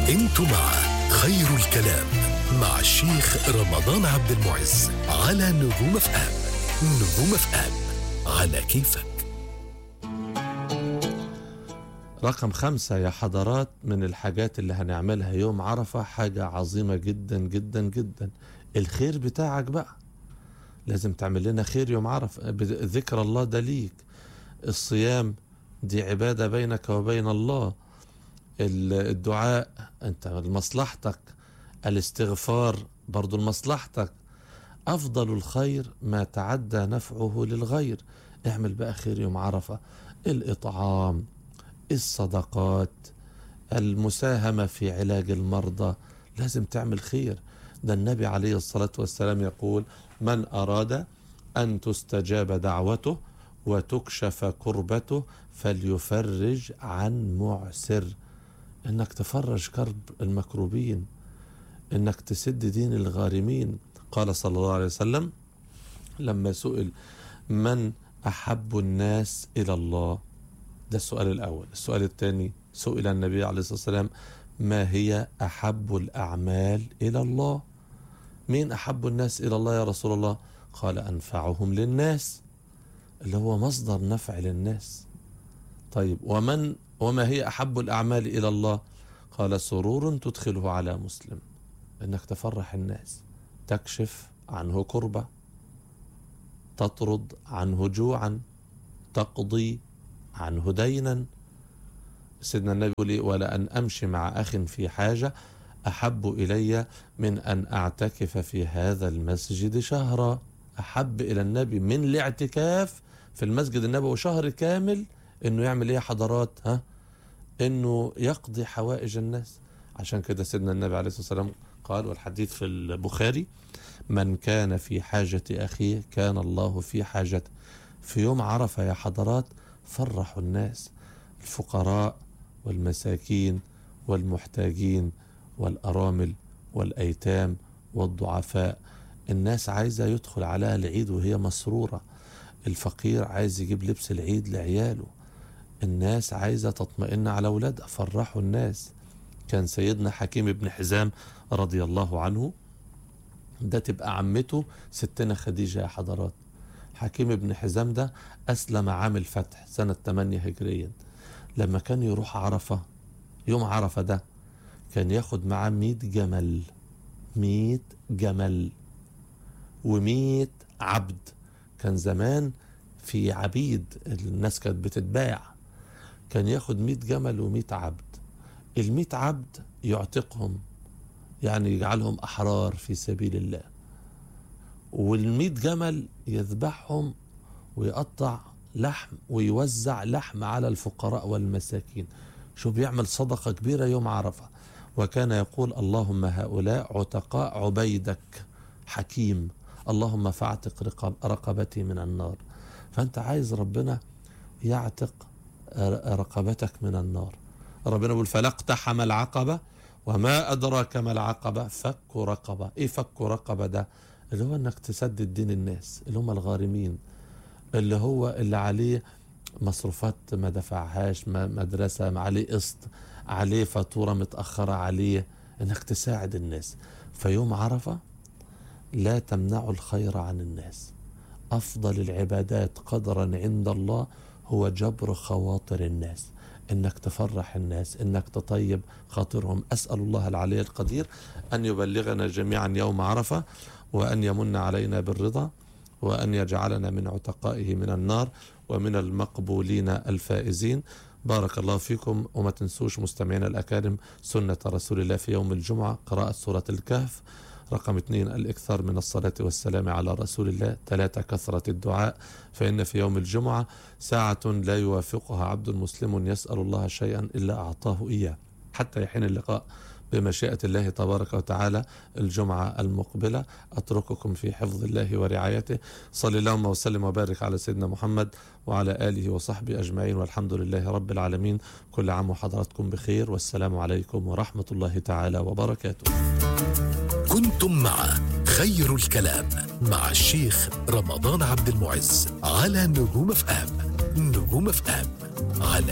انتوا مع خير الكلام مع الشيخ رمضان عبد المعز على نجوم اف ام نجوم اف ام على كيفك رقم خمسة يا حضرات من الحاجات اللي هنعملها يوم عرفة حاجة عظيمة جدا جدا جدا الخير بتاعك بقى لازم تعمل لنا خير يوم عرفة ذكر الله ده ليك الصيام دي عبادة بينك وبين الله ال- الدعاء انت لمصلحتك الاستغفار برضو لمصلحتك أفضل الخير ما تعدى نفعه للغير اعمل بقى خير يوم عرفة الإطعام الصدقات المساهمة في علاج المرضى لازم تعمل خير ده النبي عليه الصلاة والسلام يقول من أراد أن تستجاب دعوته وتكشف كربته فليفرج عن معسر انك تفرج كرب المكروبين انك تسد دين الغارمين قال صلى الله عليه وسلم لما سئل من احب الناس الى الله ده السؤال الاول السؤال الثاني سئل النبي عليه الصلاه والسلام ما هي احب الاعمال الى الله مين احب الناس الى الله يا رسول الله قال انفعهم للناس اللي هو مصدر نفع للناس طيب ومن وما هي احب الاعمال الى الله قال سرور تدخله على مسلم انك تفرح الناس تكشف عنه كربه تطرد عنه جوعا تقضي عنه دينا سيدنا النبي يقول إيه؟ ولأن أمشي مع أخ في حاجة أحب إلي من أن أعتكف في هذا المسجد شهرا أحب إلى النبي من الاعتكاف في المسجد النبوي شهر كامل إنه يعمل إيه يا حضرات ها إنه يقضي حوائج الناس عشان كده سيدنا النبي عليه الصلاة والسلام قال والحديث في البخاري من كان في حاجة أخيه كان الله في حاجته في يوم عرفة يا حضرات فرحوا الناس الفقراء والمساكين والمحتاجين والأرامل والأيتام والضعفاء الناس عايزة يدخل عليها العيد وهي مسرورة الفقير عايز يجيب لبس العيد لعياله الناس عايزة تطمئن على أولادها فرحوا الناس كان سيدنا حكيم بن حزام رضي الله عنه ده تبقى عمته ستنا خديجة يا حضرات حكيم بن حزام ده أسلم عام الفتح سنة 8 هجريا لما كان يروح عرفة يوم عرفة ده كان ياخد معاه 100 جمل 100 جمل و100 عبد كان زمان في عبيد الناس كانت بتتباع كان ياخد 100 جمل و100 عبد ال100 عبد يعتقهم يعني يجعلهم أحرار في سبيل الله والمئة جمل يذبحهم ويقطع لحم ويوزع لحم على الفقراء والمساكين شو بيعمل صدقة كبيرة يوم عرفة وكان يقول اللهم هؤلاء عتقاء عبيدك حكيم اللهم فاعتق رقب رقبتي من النار فأنت عايز ربنا يعتق رقبتك من النار ربنا يقول فلا اقتحم العقبة وما أدراك ما العقبة فك رقبة إيه فك رقبة ده اللي هو انك تسدد دين الناس اللي هم الغارمين اللي هو اللي عليه مصروفات ما دفعهاش ما مدرسة ما عليه قسط عليه فاتورة متأخرة عليه انك تساعد الناس فيوم عرفة لا تمنعوا الخير عن الناس أفضل العبادات قدرا عند الله هو جبر خواطر الناس انك تفرح الناس انك تطيب خاطرهم اسال الله العلي القدير ان يبلغنا جميعا يوم عرفه وأن يمن علينا بالرضا وأن يجعلنا من عتقائه من النار ومن المقبولين الفائزين بارك الله فيكم وما تنسوش مستمعينا الأكارم سنة رسول الله في يوم الجمعة قراءة سورة الكهف رقم اثنين الإكثار من الصلاة والسلام على رسول الله ثلاثة كثرة الدعاء فإن في يوم الجمعة ساعة لا يوافقها عبد مسلم يسأل الله شيئا إلا أعطاه إياه حتى يحين اللقاء بمشيئة الله تبارك وتعالى الجمعة المقبلة أترككم في حفظ الله ورعايته صلى اللهم وسلم وبارك على سيدنا محمد وعلى آله وصحبه أجمعين والحمد لله رب العالمين كل عام وحضراتكم بخير والسلام عليكم ورحمة الله تعالى وبركاته كنتم مع خير الكلام مع الشيخ رمضان عبد المعز على نجوم اف ام نجوم اف ام على